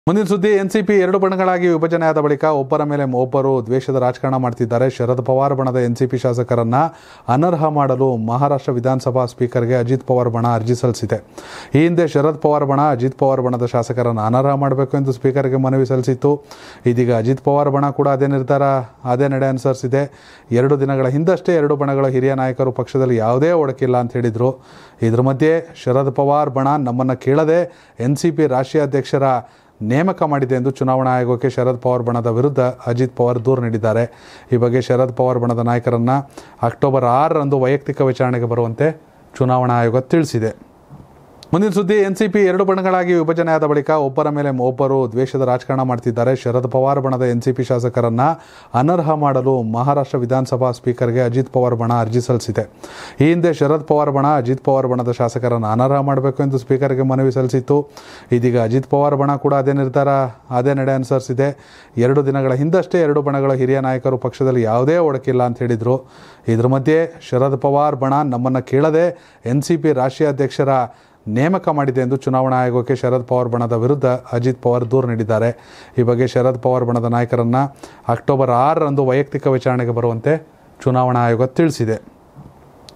ಮುಂದಿನ ಸುದ್ದಿ ಎನ್ಸಿಪಿ ಎರಡು ಬಣಗಳಾಗಿ ವಿಭಜನೆಯಾದ ಬಳಿಕ ಒಬ್ಬರ ಮೇಲೆ ಒಬ್ಬರು ದ್ವೇಷದ ರಾಜಕಾರಣ ಮಾಡ್ತಿದ್ದಾರೆ ಶರದ್ ಪವಾರ್ ಬಣದ ಎನ್ಸಿಪಿ ಶಾಸಕರನ್ನ ಅನರ್ಹ ಮಾಡಲು ಮಹಾರಾಷ್ಟ್ರ ವಿಧಾನಸಭಾ ಸ್ಪೀಕರ್ಗೆ ಅಜಿತ್ ಪವಾರ್ ಬಣ ಅರ್ಜಿ ಸಲ್ಲಿಸಿದೆ ಈ ಹಿಂದೆ ಶರದ್ ಪವಾರ್ ಬಣ ಅಜಿತ್ ಪವಾರ್ ಬಣದ ಶಾಸಕರನ್ನು ಅನರ್ಹ ಮಾಡಬೇಕು ಎಂದು ಸ್ಪೀಕರ್ಗೆ ಮನವಿ ಸಲ್ಲಿಸಿತ್ತು ಇದೀಗ ಅಜಿತ್ ಪವಾರ್ ಬಣ ಕೂಡ ಅದೇ ನಿರ್ಧಾರ ಅದೇ ನಡೆ ಅನುಸರಿಸಿದೆ ಎರಡು ದಿನಗಳ ಹಿಂದಷ್ಟೇ ಎರಡು ಬಣಗಳ ಹಿರಿಯ ನಾಯಕರು ಪಕ್ಷದಲ್ಲಿ ಯಾವುದೇ ಒಡಕಿಲ್ಲ ಅಂತ ಹೇಳಿದರು ಇದ್ರ ಮಧ್ಯೆ ಶರದ್ ಪವಾರ್ ಬಣ ನಮ್ಮನ್ನು ಕೇಳದೆ ಎನ್ ಸಿ ಪಿ ರಾಷ್ಟ್ರೀಯ ಅಧ್ಯಕ್ಷರ ನೇಮಕ ಮಾಡಿದೆ ಎಂದು ಚುನಾವಣಾ ಆಯೋಗಕ್ಕೆ ಶರದ್ ಪವಾರ್ ಬಣದ ವಿರುದ್ಧ ಅಜಿತ್ ಪವಾರ್ ದೂರು ನೀಡಿದ್ದಾರೆ ಈ ಬಗ್ಗೆ ಶರದ್ ಪವಾರ್ ಬಣದ ನಾಯಕರನ್ನ ಅಕ್ಟೋಬರ್ ಆರರಂದು ವೈಯಕ್ತಿಕ ವಿಚಾರಣೆಗೆ ಬರುವಂತೆ ಚುನಾವಣಾ ಆಯೋಗ ತಿಳಿಸಿದೆ ಮುಂದಿನ ಸುದ್ದಿ ಎನ್ಸಿಪಿ ಎರಡು ಬಣಗಳಾಗಿ ವಿಭಜನೆಯಾದ ಬಳಿಕ ಒಬ್ಬರ ಮೇಲೆ ಒಬ್ಬರು ದ್ವೇಷದ ರಾಜಕಾರಣ ಮಾಡ್ತಿದ್ದಾರೆ ಶರದ್ ಪವಾರ್ ಬಣದ ಎನ್ಸಿಪಿ ಶಾಸಕರನ್ನ ಅನರ್ಹ ಮಾಡಲು ಮಹಾರಾಷ್ಟ್ರ ವಿಧಾನಸಭಾ ಸ್ಪೀಕರ್ಗೆ ಅಜಿತ್ ಪವಾರ್ ಬಣ ಅರ್ಜಿ ಸಲ್ಲಿಸಿದೆ ಈ ಹಿಂದೆ ಶರದ್ ಪವಾರ್ ಬಣ ಅಜಿತ್ ಪವಾರ್ ಬಣದ ಶಾಸಕರನ್ನು ಅನರ್ಹ ಮಾಡಬೇಕು ಎಂದು ಸ್ಪೀಕರ್ಗೆ ಮನವಿ ಸಲ್ಲಿಸಿತ್ತು ಇದೀಗ ಅಜಿತ್ ಪವಾರ್ ಬಣ ಕೂಡ ಅದೇ ನಿರ್ಧಾರ ಅದೇ ನಡೆ ಅನುಸರಿಸಿದೆ ಎರಡು ದಿನಗಳ ಹಿಂದಷ್ಟೇ ಎರಡು ಬಣಗಳ ಹಿರಿಯ ನಾಯಕರು ಪಕ್ಷದಲ್ಲಿ ಯಾವುದೇ ಒಡಕಿಲ್ಲ ಅಂತ ಹೇಳಿದರು ಇದ್ರ ಮಧ್ಯೆ ಶರದ್ ಪವಾರ್ ಬಣ ನಮ್ಮನ್ನು ಕೇಳದೆ ಎನ್ ಸಿ ಪಿ ರಾಷ್ಟ್ರೀಯ ಅಧ್ಯಕ್ಷರ ನೇಮಕ ಮಾಡಿದೆ ಎಂದು ಚುನಾವಣಾ ಆಯೋಗಕ್ಕೆ ಶರದ್ ಪವಾರ್ ಬಣದ ವಿರುದ್ಧ ಅಜಿತ್ ಪವಾರ್ ದೂರು ನೀಡಿದ್ದಾರೆ ಈ ಬಗ್ಗೆ ಶರದ್ ಪವಾರ್ ಬಣದ ನಾಯಕರನ್ನ ಅಕ್ಟೋಬರ್ ಆರರಂದು ವೈಯಕ್ತಿಕ ವಿಚಾರಣೆಗೆ ಬರುವಂತೆ ಚುನಾವಣಾ ಆಯೋಗ ತಿಳಿಸಿದೆ